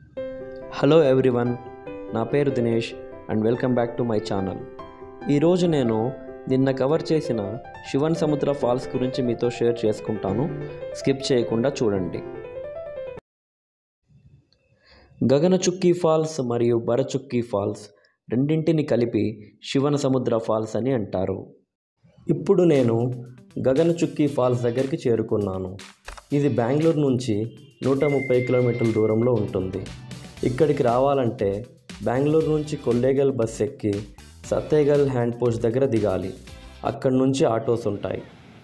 hello everyone నా పేరు Dinesh and welcome back to my channel ఈరోజు నేను నిన్న కవర్ చేసిన శివన్ సముద్ర ఫాల్స్ గురించి మీతో షేర్ చేసుకుంటాను స్కిప్ చేయకుండా చూడండి గగనచుక్కీ ఫాల్స్ మరియు బరచుక్కీ ఫాల్స్ రెండింటిని కలిపి శివన సముద్ర ఫాల్స్ అని అంటారు ఇప్పుడు నేను గగనచుక్కీ ఫాల్స్ దగ్గరికి చేరుకున్నాను ఇది బెంగళూరు నుంచి నూట ముప్పై కిలోమీటర్ల దూరంలో ఉంటుంది ఇక్కడికి రావాలంటే బెంగళూరు నుంచి కొల్లేగల్ బస్ ఎక్కి సత్తేగల్ హ్యాండ్ పోస్ట్ దగ్గర దిగాలి అక్కడి నుంచి ఆటోస్ ఉంటాయి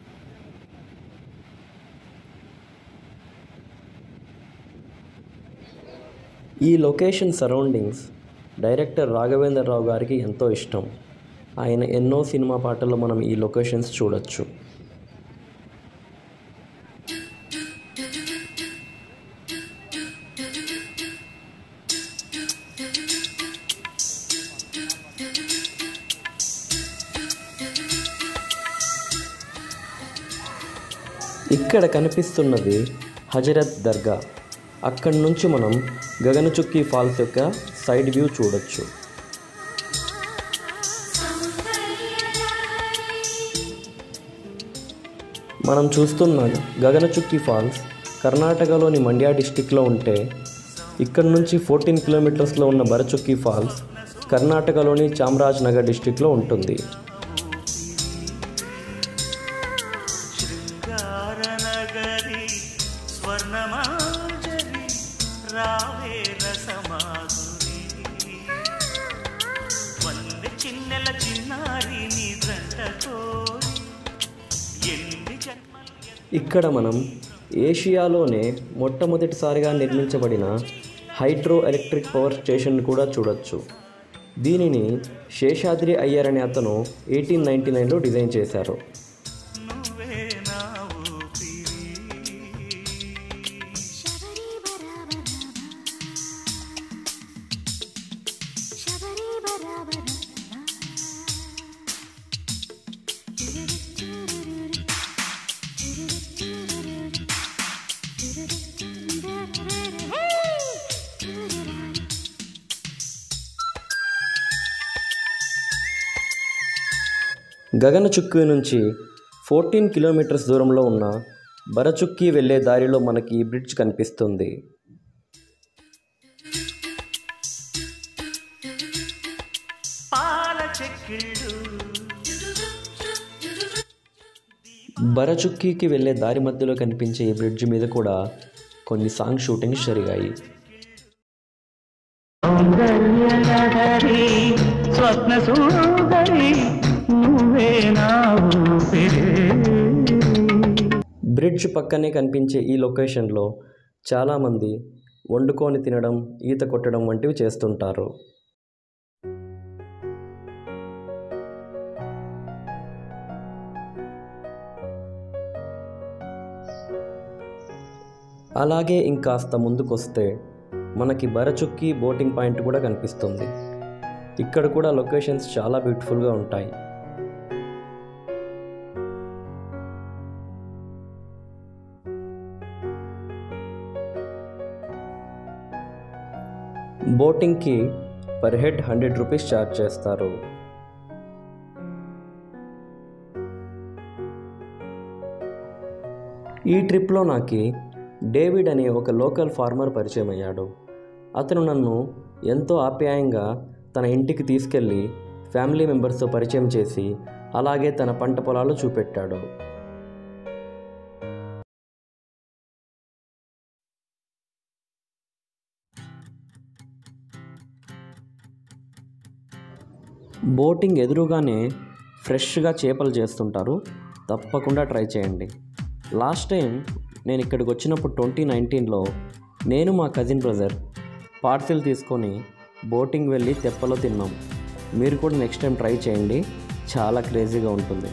ఈ లొకేషన్ సరౌండింగ్స్ డైరెక్టర్ రాఘవేంద్రరావు గారికి ఎంతో ఇష్టం ఆయన ఎన్నో సినిమా పాటల్లో మనం ఈ లొకేషన్స్ చూడొచ్చు ఇక్కడ కనిపిస్తున్నది హజరత్ దర్గా అక్కడి నుంచి మనం గగనచుక్కీ ఫాల్స్ యొక్క సైడ్ వ్యూ చూడొచ్చు మనం చూస్తున్న గగనచుక్కీ ఫాల్స్ కర్ణాటకలోని మండ్యా డిస్టిక్లో ఉంటే ఇక్కడ నుంచి ఫోర్టీన్ కిలోమీటర్స్లో ఉన్న బరచుక్కీ ఫాల్స్ కర్ణాటకలోని చామరాజ్ నగర్ డిస్టిక్లో ఉంటుంది శృంగారనగరి స్వర్ణమాజరి రావే రసమాధురి వంద చిన్నెల చిన్నారి నీ దంట కోరి ఎన్ని జన్మలు ఇక్కడ మనం ఏషియాలోనే మొట్టమొదటిసారిగా నిర్మించబడిన హైడ్రో ఎలక్ట్రిక్ పవర్ స్టేషన్ కూడా చూడొచ్చు దీనిని శేషాద్రి అయ్యర్ అనే అతను ఎయిటీన్ నైంటీ నైన్లో డిజైన్ చేశారు నువ్వే నా ఊపిరి శబరి బరాబర శబరి బరాబర గగనచుక్కి నుంచి ఫోర్టీన్ కిలోమీటర్స్ దూరంలో ఉన్న బరచుక్కి వెళ్ళే దారిలో మనకి ఈ బ్రిడ్జ్ కనిపిస్తుంది పాల చెక్కిళ్ళు బరచుక్కీకి వెళ్ళే దారి మధ్యలో కనిపించే ఈ బ్రిడ్జ్ మీద కూడా కొన్ని సాంగ్ షూటింగ్స్ జరిగాయి సౌందర్యలహరి స్వప్న సుందరి నువ్వే నా ఊపిరి బ్రిడ్జ్ పక్కనే కనిపించే ఈ లొకేషన్లో చాలామంది వండుకొని తినడం ఈత కొట్టడం వంటివి చేస్తుంటారు అలాగే ఇంకాస్త ముందుకొస్తే మనకి బరచుక్కి బోటింగ్ పాయింట్ కూడా కనిపిస్తుంది ఇక్కడ కూడా లొకేషన్స్ చాలా బ్యూటిఫుల్గా ఉంటాయి బోటింగ్కి per head hundred rupees charge చేస్తారు ఈ ట్రిప్లో నాకు డేవిడ్ అనే ఒక లోకల్ ఫార్మర్ పరిచయం అయ్యాడు అతను నన్ను ఎంతో ఆప్యాయంగా తన ఇంటికి తీసుకెళ్ళి ఫ్యామిలీ మెంబర్స్తో పరిచయం చేసి అలాగే తన పంట పొలాలు చూపెట్టాడు బోటింగ్ ఎదురుగానే ఫ్రెష్గా చేపలు చేస్తుంటారు తప్పకుండా ట్రై చేయండి లాస్ట్ టైం నేను ఇక్కడికి వచ్చినప్పుడు ట్వంటీ నైన్టీన్లో నేను మా కజిన్ బ్రదర్ పార్సిల్ తీసుకొని బోటింగ్ వెళ్ళి తెప్పలో తిన్నాం మీరు కూడా నెక్స్ట్ టైం ట్రై చేయండి చాలా క్రేజీగా ఉంటుంది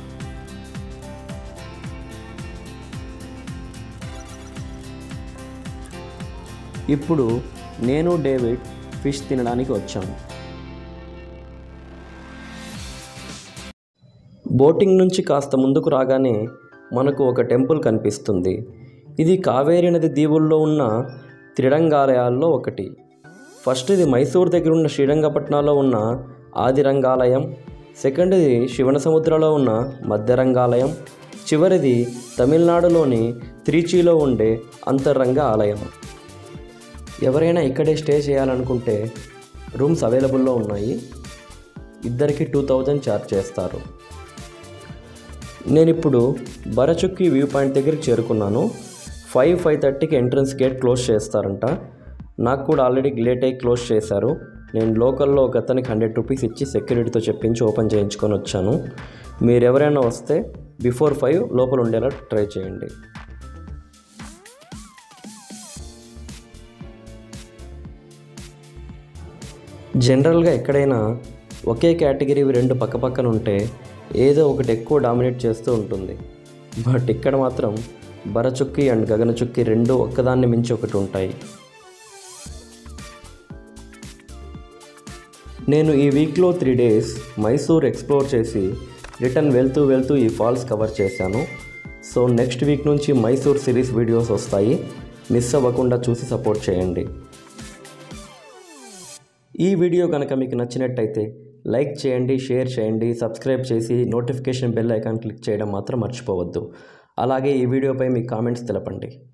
ఇప్పుడు నేను డేవిడ్ ఫిష్ తినడానికి వచ్చాము బోటింగ్ నుంచి కాస్త ముందుకు రాగానే మనకు ఒక టెంపుల్ కనిపిస్తుంది ఇది కావేరీ నది దీవుల్లో ఉన్న త్రిడంగాలయాల్లో ఒకటి ఫస్ట్ ఇది మైసూర్ దగ్గర ఉన్న శ్రీరంగపట్నంలో ఉన్న ఆదిరంగాలయం సెకండ్ది శివనసముద్రలో ఉన్న మధ్యరంగాలయం చివరిది తమిళనాడులోని త్రిచీలో ఉండే అంతర్రంగ ఆలయం ఎవరైనా ఇక్కడే స్టే చేయాలనుకుంటే రూమ్స్ అవైలబుల్లో ఉన్నాయి ఇద్దరికి టూ థౌజండ్ ఛార్జ్ చేస్తారు నేను ఇప్పుడు బరచుక్కి వ్యూ పాయింట్ దగ్గరికి చేరుకున్నాను ఫైవ్ ఫైవ్ థర్టీకి ఎంట్రన్స్ గేట్ క్లోజ్ చేస్తారంట నాకు కూడా ఆల్రెడీ లేట్ అయ్యి క్లోజ్ చేశారు నేను లోకల్లో ఒక అతనికి హండ్రెడ్ రూపీస్ ఇచ్చి సెక్యూరిటీతో చెప్పించి ఓపెన్ చేయించుకొని వచ్చాను మీరు ఎవరైనా వస్తే బిఫోర్ ఫైవ్ లోపల ఉండేలా ట్రై చేయండి జనరల్గా ఎక్కడైనా ఒకే కేటగిరీ రెండు పక్కపక్కన ఉంటే ఏదో ఒకటి ఎక్కువ డామినేట్ చేస్తూ ఉంటుంది బట్ ఇక్కడ మాత్రం బరచుక్కి అండ్ గగనచుక్కి రెండు ఒక్కదాన్ని మించి ఒకటి ఉంటాయి నేను ఈ వీక్లో త్రీ డేస్ మైసూర్ ఎక్స్ప్లోర్ చేసి రిటర్న్ వెళ్తూ వెళ్తూ ఈ ఫాల్స్ కవర్ చేశాను సో నెక్స్ట్ వీక్ నుంచి మైసూర్ సిరీస్ వీడియోస్ వస్తాయి మిస్ అవ్వకుండా చూసి సపోర్ట్ చేయండి ఈ వీడియో కనుక మీకు నచ్చినట్టయితే లైక్ చేయండి షేర్ చేయండి సబ్స్క్రైబ్ చేసి నోటిఫికేషన్ బెల్ ఐకాన్ క్లిక్ చేయడం మాత్రం మర్చిపోవద్దు అలాగే ఈ వీడియోపై మీ కామెంట్స్ తెలపండి